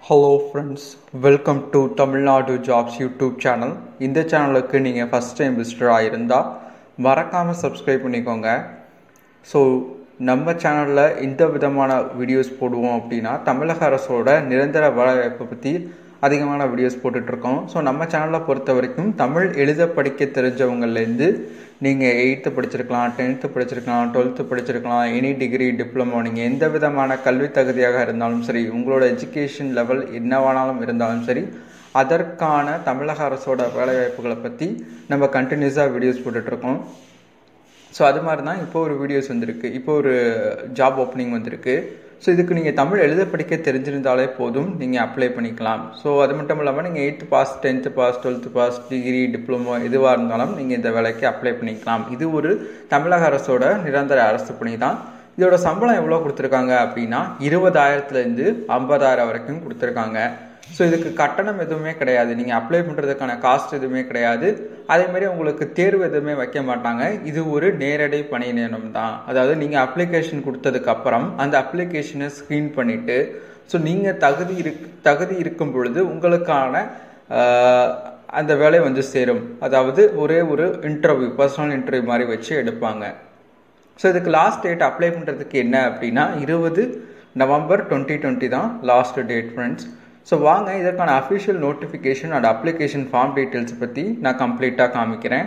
hello friends welcome to Tamil Nadu jobs YouTube channel இந்த சேனலுக்கு நீங்கள் ஃபஸ்ட் டைம் விசிட்டராக இருந்தால் மறக்காமல் சப்ஸ்கிரைப் பண்ணிக்கோங்க ஸோ நம்ம சேனலில் இந்த விதமான வீடியோஸ் போடுவோம் அப்படின்னா தமிழக அரசோட நிரந்தர வேலைவாய்ப்பை பற்றி அதிகமான வீடியோஸ் போட்டுட்ருக்கோம் ஸோ நம்ம சேனலை பொறுத்த வரைக்கும் தமிழ் எழுத படிக்க தெரிஞ்சவங்கலேருந்து நீங்கள் எயித்து படிச்சிருக்கலாம் டென்த்து படிச்சிருக்கலாம் டுவெல்த்து படிச்சிருக்கலாம் எனி டிகிரி டிப்ளமோ நீங்கள் எந்த விதமான கல்வி தகுதியாக இருந்தாலும் சரி உங்களோட எஜுகேஷன் லெவல் என்னவானாலும் இருந்தாலும் சரி அதற்கான தமிழக அரசோட வேலைவாய்ப்புகளை பற்றி நம்ம கண்டினியூஸாக வீடியோஸ் போட்டுட்ருக்கோம் ஸோ அது மாதிரி தான் இப்போ ஒரு வீடியோஸ் வந்திருக்கு இப்போ ஒரு ஜாப் ஓப்பனிங் வந்திருக்கு ஸோ இதுக்கு நீங்கள் தமிழ் எழுத படிக்க தெரிஞ்சிருந்தாலே போதும் நீங்கள் அப்ளை பண்ணிக்கலாம் ஸோ அது மட்டும் இல்லாமல் நீங்கள் eighth pass tenth pass twelfth pass degree diploma எதுவாக இருந்தாலும் நீங்கள் இந்த வேலைக்கு அப்ளை பண்ணிக்கலாம் இது ஒரு தமிழக அரசோட நிரந்தர அரசு பணி தான் இதோட சம்பளம் எவ்வளோ கொடுத்துருக்காங்க அப்படின்னா இருபதாயிரத்துலேருந்து ஐம்பதாயிரம் வரைக்கும் கொடுத்துருக்காங்க ஸோ இதுக்கு கட்டணம் எதுவுமே கிடையாது நீங்கள் அப்ளை பண்ணுறதுக்கான காஸ்ட் எதுவுமே கிடையாது அதேமாதிரி உங்களுக்கு தேர்வு எதுவுமே வைக்க மாட்டாங்க இது ஒரு நேரடி பணி நியமனம் தான் அதாவது நீங்கள் அப்ளிகேஷன் கொடுத்ததுக்கு அப்புறம் அந்த அப்ளிகேஷனை ஸ்க்ரீன் பண்ணிவிட்டு ஸோ நீங்கள் தகுதி இருக் தகுதி இருக்கும் பொழுது உங்களுக்கான அந்த வேலை வந்து சேரும் அதாவது ஒரே ஒரு இன்டர்வியூ பர்சனல் இன்டர்வியூ மாதிரி வச்சு எடுப்பாங்க ஸோ இதுக்கு லாஸ்ட் டேட் அப்ளை பண்ணுறதுக்கு என்ன அப்படின்னா இருபது நவம்பர் டுவெண்ட்டி டுவெண்ட்டி தான் லாஸ்ட் டேட் ஃப்ரெண்ட்ஸ் ஸோ வாங்க இதற்கான official notification and application form details பற்றி நான் கம்ப்ளீட்டாக காமிக்கிறேன்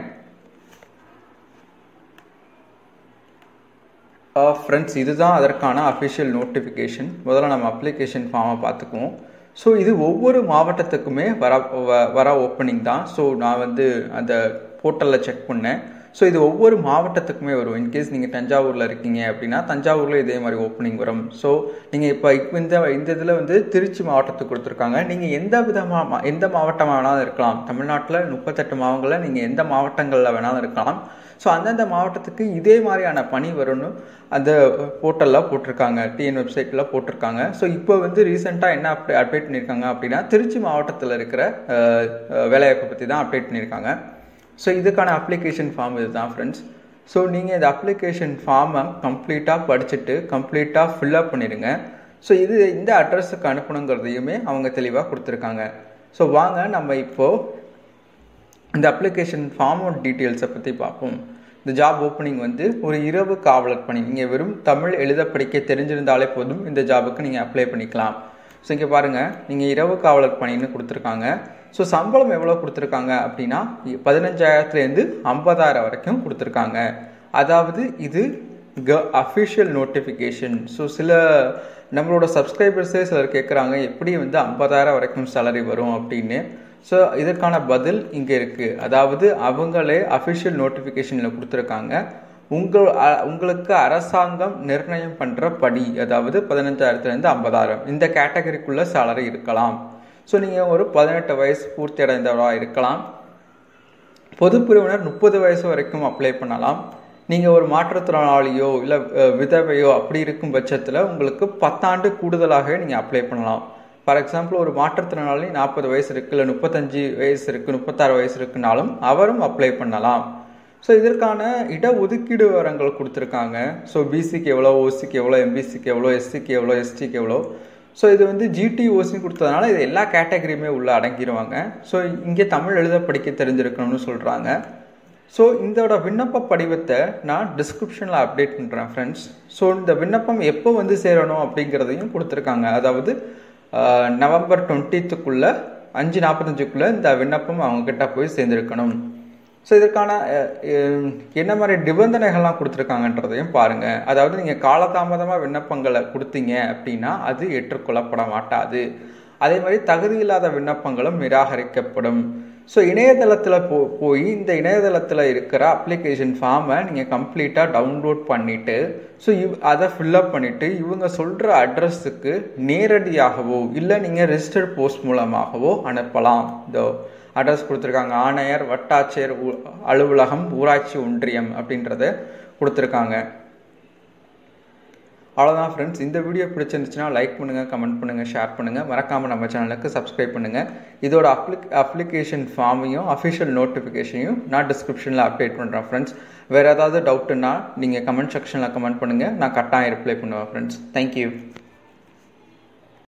ஃப்ரெண்ட்ஸ் இதுதான் அதற்கான அஃபிஷியல் நோட்டிஃபிகேஷன் முதல்ல நம்ம அப்ளிகேஷன் ஃபார்மை பார்த்துக்குவோம் ஸோ இது ஒவ்வொரு மாவட்டத்துக்குமே வர வர ஓப்பனிங் தான் ஸோ நான் வந்து அந்த போர்ட்டலில் செக் பண்ணேன் ஸோ இது ஒவ்வொரு மாவட்டத்துக்குமே வரும் இன்கேஸ் நீங்கள் தஞ்சாவூரில் இருக்கீங்க அப்படின்னா தஞ்சாவூரில் இதே மாதிரி ஓப்பனிங் வரும் ஸோ நீங்கள் இப்போ இந்த இந்த இதில் வந்து திருச்சி மாவட்டத்துக்கு கொடுத்துருக்காங்க நீங்கள் எந்த விதமாக எந்த மாவட்டமாக வேணாலும் இருக்கலாம் தமிழ்நாட்டில் முப்பத்தெட்டு மாவட்டங்களில் நீங்கள் எந்த மாவட்டங்களில் வேணாலும் இருக்கலாம் ஸோ அந்தந்த மாவட்டத்துக்கு இதே மாதிரியான பணி வரும்னு அந்த போர்ட்டலில் போட்டிருக்காங்க டிஎன் வெப்சைட்டில் போட்டிருக்காங்க ஸோ இப்போ வந்து ரீசெண்டாக என்ன அப்டே அப்டேட் பண்ணியிருக்காங்க அப்படின்னா திருச்சி மாவட்டத்தில் இருக்கிற வேலைவாய்ப்பை பற்றி தான் அப்டேட் பண்ணியிருக்காங்க ஸோ இதுக்கான அப்ளிகேஷன் ஃபார்ம் இது தான் ஃப்ரெண்ட்ஸ் ஸோ நீங்கள் இந்த அப்ளிகேஷன் ஃபார்மை கம்ப்ளீட்டாக படிச்சுட்டு கம்ப்ளீட்டாக ஃபில்அப் பண்ணிடுங்க ஸோ இது இந்த அட்ரஸுக்கு அனுப்பணுங்கிறதையுமே அவங்க தெளிவாக கொடுத்துருக்காங்க ஸோ வாங்க நம்ம இப்போது இந்த அப்ளிகேஷன் ஃபார்மோட டீட்டெயில்ஸை பற்றி பார்ப்போம் இந்த ஜாப் ஓப்பனிங் வந்து ஒரு இரவு காவலர் பணி நீங்கள் வெறும் தமிழ் எழுத படிக்க தெரிஞ்சிருந்தாலே போதும் இந்த ஜாபுக்கு நீங்கள் அப்ளை பண்ணிக்கலாம் ஸோ இங்கே பாருங்கள் நீங்கள் இரவு காவலர் பணின்னு கொடுத்துருக்காங்க ஸோ சம்பளம் எவ்வளோ கொடுத்துருக்காங்க அப்படின்னா பதினஞ்சாயிரத்துலேருந்து ஐம்பதாயிரம் வரைக்கும் கொடுத்துருக்காங்க அதாவது இது க அஃபிஷியல் நோட்டிஃபிகேஷன் ஸோ சில நம்மளோட சப்ஸ்கிரைபர்ஸே சிலர் கேட்குறாங்க எப்படி வந்து ஐம்பதாயிரம் வரைக்கும் சேலரி வரும் அப்படின்னு ஸோ இதற்கான பதில் இங்கே இருக்குது அதாவது அவங்களே அஃபிஷியல் நோட்டிஃபிகேஷனில் கொடுத்துருக்காங்க உங்கள் உங்களுக்கு அரசாங்கம் நிர்ணயம் பண்ணுற படி அதாவது பதினஞ்சாயிரத்துலேருந்து ஐம்பதாயிரம் இந்த கேட்டகரிக்குள்ளே சேலரி இருக்கலாம் ஸோ நீங்கள் ஒரு பதினெட்டு வயசு பூர்த்தி அடைந்தவராக இருக்கலாம் பொதுப்பிரிவினர் முப்பது வயசு வரைக்கும் அப்ளை பண்ணலாம் நீங்கள் ஒரு மாற்றுத்திறனாளியோ இல்லை விதவையோ அப்படி இருக்கும் பட்சத்தில் உங்களுக்கு பத்தாண்டு கூடுதலாகவே நீங்கள் அப்ளை பண்ணலாம் ஃபார் எக்ஸாம்பிள் ஒரு மாற்றுத்திறனாளி நாற்பது வயசு இருக்குது இல்லை முப்பத்தஞ்சு வயசு இருக்குது முப்பத்தாறு வயசு இருக்குனாலும் அவரும் அப்ளை பண்ணலாம் ஸோ இதற்கான இட ஒதுக்கீடு விவரங்கள் கொடுத்துருக்காங்க ஸோ பிசிக்கு எவ்வளோ ஓசிக்கு எவ்வளோ எம்பிசிக்கு எவ்வளோ எஸ்சிக்கு எவ்வளோ எஸ்டிக்கு எவ்வளோ ஸோ இது வந்து ஜிடி ஓசி கொடுத்ததுனால இது எல்லா கேட்டகரியுமே உள்ளே அடங்கிடுவாங்க ஸோ இங்கே தமிழ் எழுத படிக்க தெரிஞ்சிருக்கணும்னு சொல்கிறாங்க ஸோ இதோட விண்ணப்ப படிவத்தை நான் டிஸ்கிரிப்ஷனில் அப்டேட் பண்ணுறேன் ஃப்ரெண்ட்ஸ் ஸோ இந்த விண்ணப்பம் எப்போ வந்து சேரணும் அப்படிங்கிறதையும் கொடுத்துருக்காங்க அதாவது நவம்பர் டுவெண்ட்டித்துக்குள்ளே அஞ்சு நாற்பத்தஞ்சுக்குள்ளே இந்த விண்ணப்பம் அவங்கக்கிட்ட போய் சேர்ந்துருக்கணும் ஸோ இதற்கான என்ன மாதிரி நிபந்தனைகள்லாம் கொடுத்துருக்காங்கன்றதையும் பாருங்கள் அதாவது நீங்கள் காலதாமதமாக விண்ணப்பங்களை கொடுத்தீங்க அப்படின்னா அது ஏற்றுக்கொள்ளப்பட மாட்டாது அதே மாதிரி தகுதி இல்லாத விண்ணப்பங்களும் நிராகரிக்கப்படும் ஸோ இணையதளத்தில் போ போய் இந்த இணையதளத்தில் இருக்கிற அப்ளிகேஷன் ஃபார்மை நீங்கள் கம்ப்ளீட்டாக டவுன்லோட் பண்ணிவிட்டு ஸோ இவ் அதை ஃபில்லப் பண்ணிவிட்டு இவங்க சொல்கிற அட்ரஸுக்கு நேரடியாகவோ இல்லை நீங்கள் ரெஜிஸ்டர்ட் போஸ்ட் மூலமாகவோ அனுப்பலாம் இதோ அட்ரஸ் கொடுத்துருக்காங்க ஆணையர் வட்டாட்சியர் அலுவலகம் ஊராட்சி ஒன்றியம் அப்படின்றத கொடுத்துருக்காங்க அவ்வளோதான் ஃப்ரெண்ட்ஸ் இந்த வீடியோ பிடிச்சிருந்துச்சுன்னா லைக் பண்ணுங்கள் கமெண்ட் பண்ணுங்கள் ஷேர் பண்ணுங்கள் மறக்காமல் நம்ம சேனலுக்கு சப்ஸ்கிரைப் பண்ணுங்கள் இதோட அப்ளிக் அப்ளிகேஷன் ஃபார்மையும் அஃபிஷியல் நோட்டிஃபிகேஷனையும் நான் டிஸ்கிரிப்ஷனில் அப்டேட் பண்ணுறேன் ஃப்ரெண்ட்ஸ் வேறு ஏதாவது டவுட்டுன்னா நீங்கள் கமெண்ட் செக்ஷனில் கமெண்ட் பண்ணுங்கள் நான் கட்டாயம் ரிப்ளை பண்ணுவேன் ஃப்ரெண்ட்ஸ் தேங்க்யூ